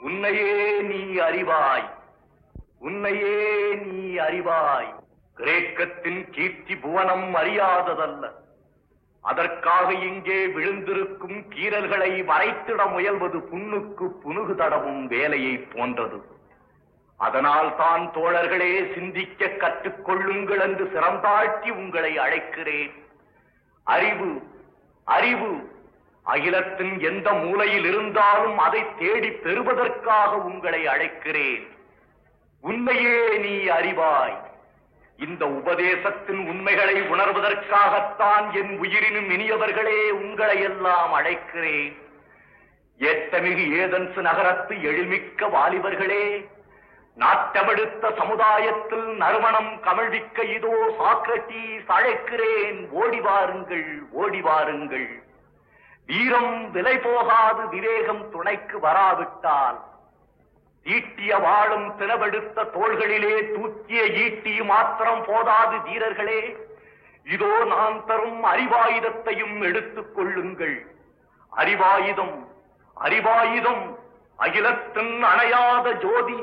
உன்னையே நீ அறிவாய் உன்னையே நீ அறிவாய் கிரேக்கத்தின் கீர்த்தி புவனம் அறியாததல்ல அதற்காக இங்கே விழுந்திருக்கும் கீறல்களை வரைத்திட முயல்வது புண்ணுக்கு புனுகு தடவும் வேலையை போன்றது அதனால் தான் தோழர்களே சிந்திக்க கற்றுக்கொள்ளுங்கள் என்று சிறந்தாழ்த்தி உங்களை அழைக்கிறேன் அறிவு அறிவு அகிலத்தின் எந்த மூலையில் இருந்தாலும் அதை தேடி பெறுவதற்காக உங்களை அழைக்கிறேன் உண்மையே நீ அறிவாய் இந்த உபதேசத்தின் உண்மைகளை உணர்வதற்காகத்தான் என் உயிரினும் இனியவர்களே உங்களை எல்லாம் அழைக்கிறேன் ஏத்தமிகு ஏதன்ஸ் நகரத்து எழில்மிக்க வாலிபர்களே நாட்டமெடுத்த சமுதாயத்தில் நறுமணம் கமழ்விக்க இதோ சாக்ரட்டீஸ் அழைக்கிறேன் ஓடி வாருங்கள் ஓடி வாருங்கள் வீரம் விலை போகாது விவேகம் துணைக்கு வராவிட்டால் ஈட்டிய வாழும் திறவெடுத்த தோள்களிலே தூக்கிய ஈட்டி மாத்திரம் போதாது வீரர்களே இதோ நான் தரும் அறிவாயுதத்தையும் எடுத்துக் கொள்ளுங்கள் அறிவாயுதம் அறிவாயுதம் அகிலத்தின் அணையாத ஜோதி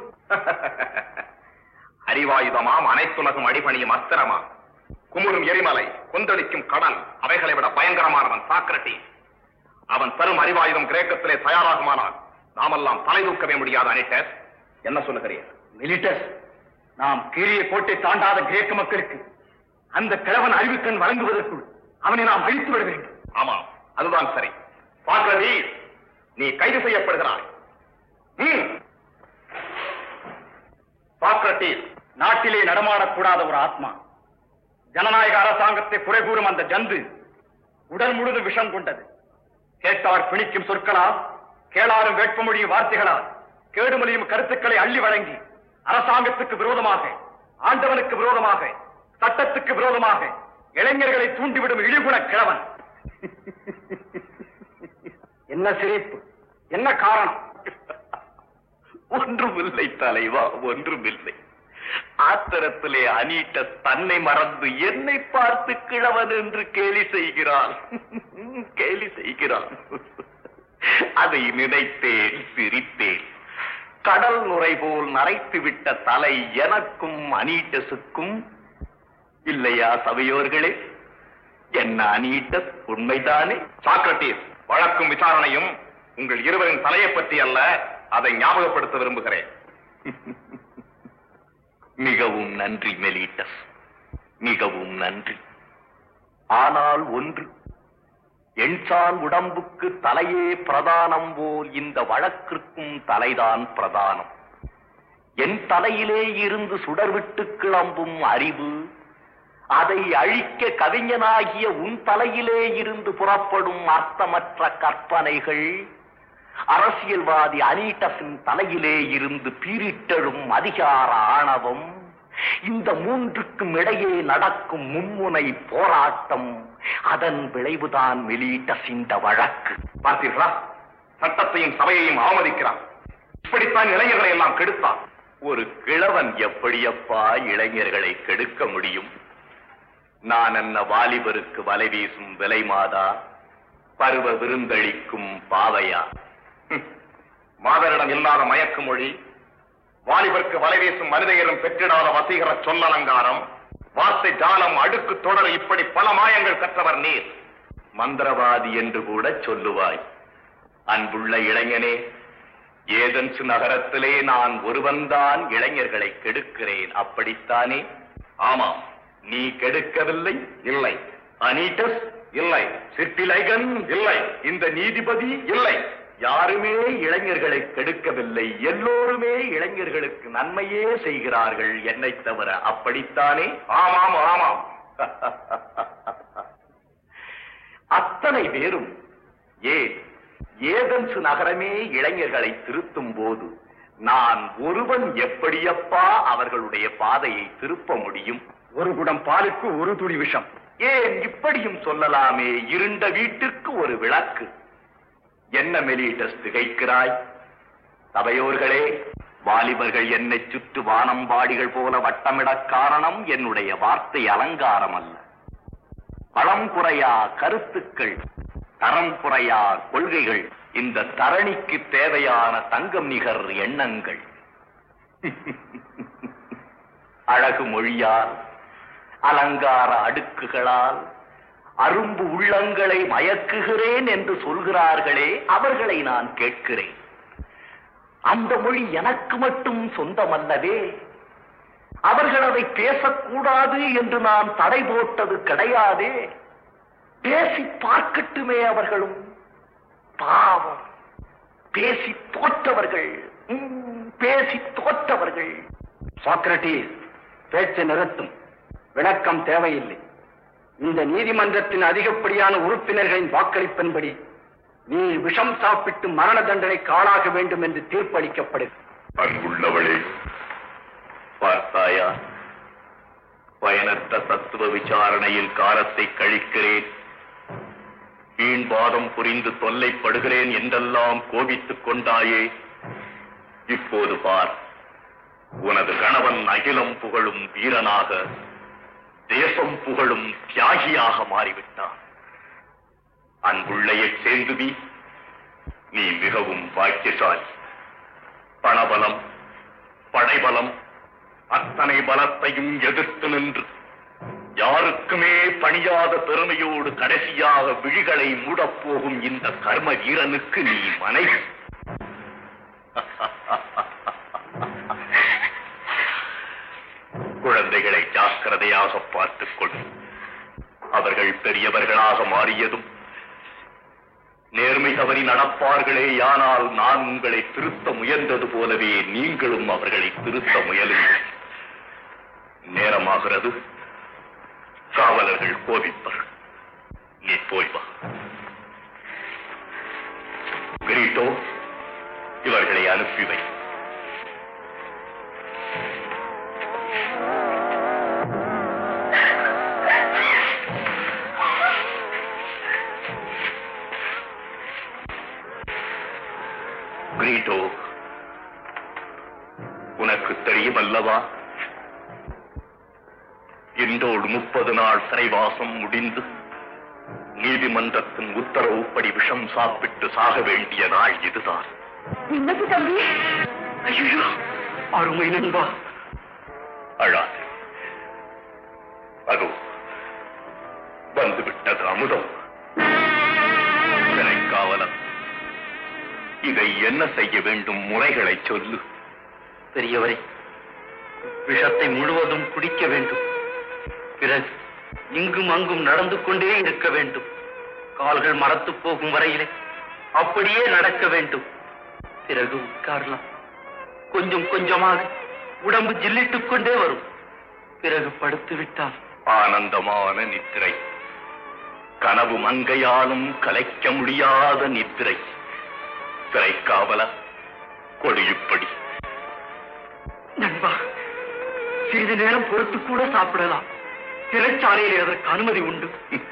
அறிவாயுதமாம் அனைத்துலகும் அடிபணியும் அஸ்திரமா குமுறும் எரிமலை கொந்தளிக்கும் கடல் அவைகளை விட பயங்கரமானவன் சாக்ரட்டி அவன் தரும் அறிவாயுதம் கிரேக்கத்திலே தயாராகுமானால் நாமெல்லாம் தலை தூக்கவே முடியாது அனிட்டஸ் என்ன சொல்லுகிறீர் மிலிட்டஸ் நாம் கீரிய கோட்டை தாண்டாத கிரேக்க மக்களுக்கு அந்த கிழவன் அறிவுக்கண் வழங்குவதற்குள் அவனை நாம் அழித்து விட வேண்டும் ஆமாம் அதுதான் சரி சாக்ரடீஸ் நீ கைது செய்யப்படுகிறாய் ம். சாக்ரட்டீஸ் நாட்டிலே நடமாடக்கூடாத ஒரு ஆத்மா ஜனநாயக அரசாங்கத்தை குறை கூறும் அந்த ஜந்து உடல் முழுதும் விஷம் கொண்டது கேட்டார் பிணிக்கும் சொற்களால் கேளாரும் வேட்பமொழியும் வார்த்தைகளால் கேடுமொழியும் கருத்துக்களை அள்ளி வழங்கி அரசாங்கத்துக்கு விரோதமாக ஆண்டவனுக்கு விரோதமாக சட்டத்துக்கு விரோதமாக இளைஞர்களை தூண்டிவிடும் இழிகுண கிழவன் என்ன சிரிப்பு என்ன காரணம் ஒன்றுமில்லை தலைவா ஒன்றுமில்லை ஆத்திரத்திலே அனீட்ட தன்னை மறந்து என்னை பார்த்து கிழவன் என்று கேலி செய்கிறான் கேலி செய்கிறான் அதை நினைத்தேன் சிரித்தேன் கடல் நுரை போல் நரைத்து விட்ட தலை எனக்கும் அனீட்டஸுக்கும் இல்லையா சபையோர்களே என்ன அனீட்டஸ் உண்மைதானே சாக்ரட்டிஸ் வழக்கும் விசாரணையும் உங்கள் இருவரின் தலையை பற்றி அல்ல அதை ஞாபகப்படுத்த விரும்புகிறேன் மிகவும் நன்றி மெலிட்டஸ் மிகவும் நன்றி ஆனால் ஒன்று எண்சான் உடம்புக்கு தலையே பிரதானம் போல் இந்த வழக்கிற்கும் தலைதான் பிரதானம் என் தலையிலே இருந்து சுடர்விட்டு கிளம்பும் அறிவு அதை அழிக்க கவிஞனாகிய உன் தலையிலே இருந்து புறப்படும் அர்த்தமற்ற கற்பனைகள் அரசியல்வாதி அனீட்டஸின் தலையிலே இருந்து பீரிட்டெழும் அதிகார ஆணவம் இந்த மூன்றுக்கும் இடையே நடக்கும் மும்முனை போராட்டம் அதன் விளைவுதான் மெலீட்டஸ் இந்த வழக்கு பார்த்தீர்களா சட்டத்தையும் சபையையும் அவமதிக்கிறான் இப்படித்தான் இளைஞர்களை எல்லாம் கெடுத்தான் ஒரு கிழவன் எப்படியப்பா இளைஞர்களை கெடுக்க முடியும் நான் என்ன வாலிபருக்கு வலை வீசும் விலை மாதா பருவ விருந்தளிக்கும் பாவையா ஹம். மாதரிடம் இல்லாத மயக்கு மொழி வாலிபருக்கு வலை வீசும் மனிதையரும் பெற்றிடாத வசீகர சொல்லலங்காரம் வார்த்தை ஜாலம் அடுக்கு தொடர் இப்படி பல மாயங்கள் கற்றவர் நீர் மந்திரவாதி என்று கூட சொல்லுவாய் அன்புள்ள இளைஞனே ஏதென்ஸ் நகரத்திலே நான் ஒருவன்தான் இளைஞர்களை கெடுக்கிறேன் அப்படித்தானே ஆமாம் நீ கெடுக்கவில்லை இல்லை அனீட்டஸ் இல்லை சிற்பிலைகன் இல்லை இந்த நீதிபதி இல்லை யாருமே இளைஞர்களை கெடுக்கவில்லை எல்லோருமே இளைஞர்களுக்கு நன்மையே செய்கிறார்கள் என்னை தவிர அப்படித்தானே ஆமாம் ஆமாம் அத்தனை பேரும் ஏன் ஏதென்ஸ் நகரமே இளைஞர்களை திருத்தும் போது நான் ஒருவன் எப்படியப்பா அவர்களுடைய பாதையை திருப்ப முடியும் ஒரு குடம் பாலுக்கு ஒரு துளி விஷம் ஏன் இப்படியும் சொல்லலாமே இருண்ட வீட்டிற்கு ஒரு விளக்கு என்ன மெலிட்டஸ் திகைக்கிறாய் சபையோர்களே வாலிபர்கள் என்னை சுற்று வானம்பாடிகள் போல வட்டமிடக் காரணம் என்னுடைய வார்த்தை அலங்காரம் அல்ல பழம் குறையா கருத்துக்கள் தரம் குறையா கொள்கைகள் இந்த தரணிக்கு தேவையான தங்கம் நிகர் எண்ணங்கள் அழகு மொழியால் அலங்கார அடுக்குகளால் அரும்பு உள்ளங்களை மயக்குகிறேன் என்று சொல்கிறார்களே அவர்களை நான் கேட்கிறேன் அந்த மொழி எனக்கு மட்டும் சொந்தமல்லவே அவர்கள் அதை பேசக்கூடாது என்று நான் தடை போட்டது கிடையாதே பேசி பார்க்கட்டுமே அவர்களும் பாவம் பேசி தோற்றவர்கள் ம், பேசி தோற்றவர்கள் சாக்ரட்டிஸ் பேச்சை நிறுத்தும் விளக்கம் தேவையில்லை இந்த நீதிமன்றத்தின் அதிகப்படியான உறுப்பினர்களின் வாக்களிப்பின்படி நீ விஷம் சாப்பிட்டு மரண தண்டனைக்கு ஆளாக வேண்டும் என்று தீர்ப்பளிக்கப்படுகிறது அன்புள்ளவளே பார்த்தாயா பயனற்ற தத்துவ விசாரணையில் காலத்தை கழிக்கிறேன் வீண்வாதம் புரிந்து தொல்லைப்படுகிறேன் என்றெல்லாம் கோபித்துக் கொண்டாயே இப்போது பார் உனது கணவன் அகிலம் புகழும் வீரனாக தேசம் புகழும் தியாகியாக மாறிவிட்டான் அன்புள்ளையைச் சேர்ந்துவி நீ மிகவும் பாக்கியசாலி பணபலம் படைபலம் அத்தனை பலத்தையும் எதிர்த்து நின்று யாருக்குமே பணியாத பெருமையோடு கடைசியாக விழிகளை மூடப்போகும் இந்த கர்ம வீரனுக்கு நீ மனைவி குழந்தைகளை ஜாக்கிரதையாக பார்த்துக் கொள் அவர்கள் பெரியவர்களாக மாறியதும் நேர்மை தவறி நடப்பார்களே யானால் நான் உங்களை திருத்த முயன்றது போலவே நீங்களும் அவர்களை திருத்த முயலுங்கள் நேரமாகிறது காவலர்கள் கோபிப்பர் நீ போய் வா கிரீட்டோ இவர்களை அனுப்பி வை கிரீட்டோ உனக்கு தெரியும் அல்லவா இன்றோடு முப்பது நாள் சிறைவாசம் முடிந்து நீதிமன்றத்தின் உத்தரவுப்படி விஷம் சாப்பிட்டு சாக வேண்டிய நாள் இதுதான் என்னது தம்பி ஐயோ அருமை நண்பா அழாது அதோ வந்துவிட்டது அமுதம் காவலன் இதை என்ன செய்ய வேண்டும் முறைகளை சொல்லு பெரியவரே விஷத்தை முழுவதும் குடிக்க வேண்டும் பிறகு இங்கும் அங்கும் நடந்து கொண்டே இருக்க வேண்டும் கால்கள் மரத்து போகும் வரையிலே அப்படியே நடக்க வேண்டும் பிறகு உட்காரலாம் கொஞ்சம் கொஞ்சமாக உடம்பு ஜில்லிட்டுக் கொண்டே வரும் பிறகு படுத்து விட்டால் ஆனந்தமான நித்திரை கனவு மங்கையாலும் கலைக்க முடியாத நித்திரை சிறைக்காவல கொடியுப்படி நண்பா சிறிது நேரம் பொறுத்து கூட சாப்பிடலாம் சிறைச்சாலையில் அதற்கு அனுமதி உண்டு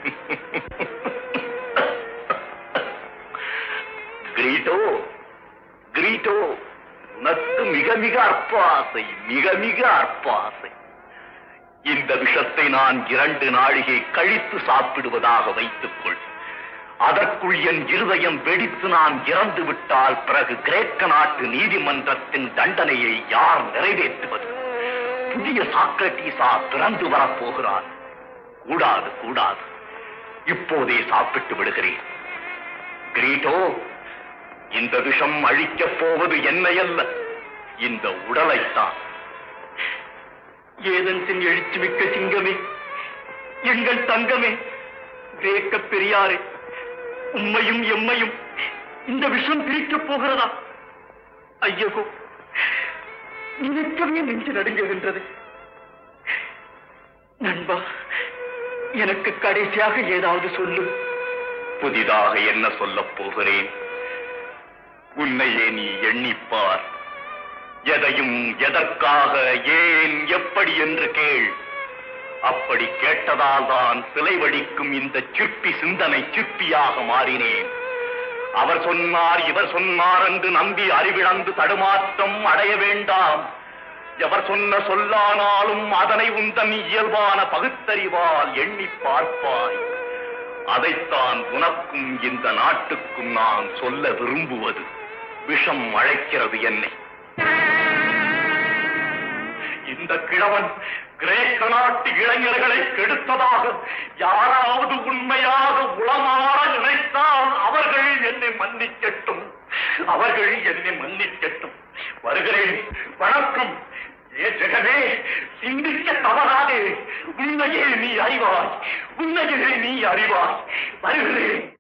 கிரீட்டோ கிரீட்டோ உனக்கு மிக மிக அற்ப ஆசை மிக மிக அற்ப ஆசை இந்த விஷத்தை நான் இரண்டு நாழிகை கழித்து சாப்பிடுவதாக வைத்துக்கொள் அதற்குள் என் இருதயம் வெடித்து நான் இறந்து விட்டால் பிறகு கிரேக்க நாட்டு நீதிமன்றத்தின் தண்டனையை யார் நிறைவேற்றுவது புதிய சாக்ரட்டீசா பிறந்து வரப்போகிறார் கூடாது கூடாது இப்போதே சாப்பிட்டு விடுகிறேன் கிரீட்டோ இந்த விஷம் அழிக்கப் போவது என்னை அல்ல இந்த உடலைத்தான் ஏதன்சின் எழுச்சி மிக்க சிங்கமே எங்கள் தங்கமே கிரேக்க பெரியாரே உம்மையும் எம்மையும் இந்த விஷம் பிரிக்கப் போகிறதா ஐயகோ நினைக்கவே நெஞ்சு நடுங்குகின்றது நண்பா எனக்கு கடைசியாக ஏதாவது சொல்லு புதிதாக என்ன சொல்லப் போகிறேன் உன்னையே நீ எண்ணிப்பார் எதையும் எதற்காக ஏன் எப்படி என்று கேள் அப்படி கேட்டதால் தான் சிலை வடிக்கும் இந்த சிற்பி சிந்தனை சிற்பியாக மாறினேன் அவர் சொன்னார் இவர் சொன்னார் என்று நம்பி அறிவிழந்து தடுமாற்றம் அடைய வேண்டாம் எவர் சொன்ன சொல்லானாலும் அதனை உந்தன் இயல்பான பகுத்தறிவால் எண்ணி பார்ப்பாய் அதைத்தான் உனக்கும் இந்த நாட்டுக்கும் நான் சொல்ல விரும்புவது விஷம் அழைக்கிறது என்னை இந்த கிழவன் கிரேக்க நாட்டு இளைஞர்களை கெடுத்ததாக யாராவது உண்மையாக உளமாற நினைத்தால் அவர்கள் என்னை மன்னிக்கட்டும் அவர்கள் என்னை மன்னிக்கட்டும் வருகிறேன் வணக்கம் ஏ ஜெகமே சிந்திக்க தவறாதே உன்னையே நீ அறிவாய் உன்னையே நீ அறிவாய் வருகிறேன்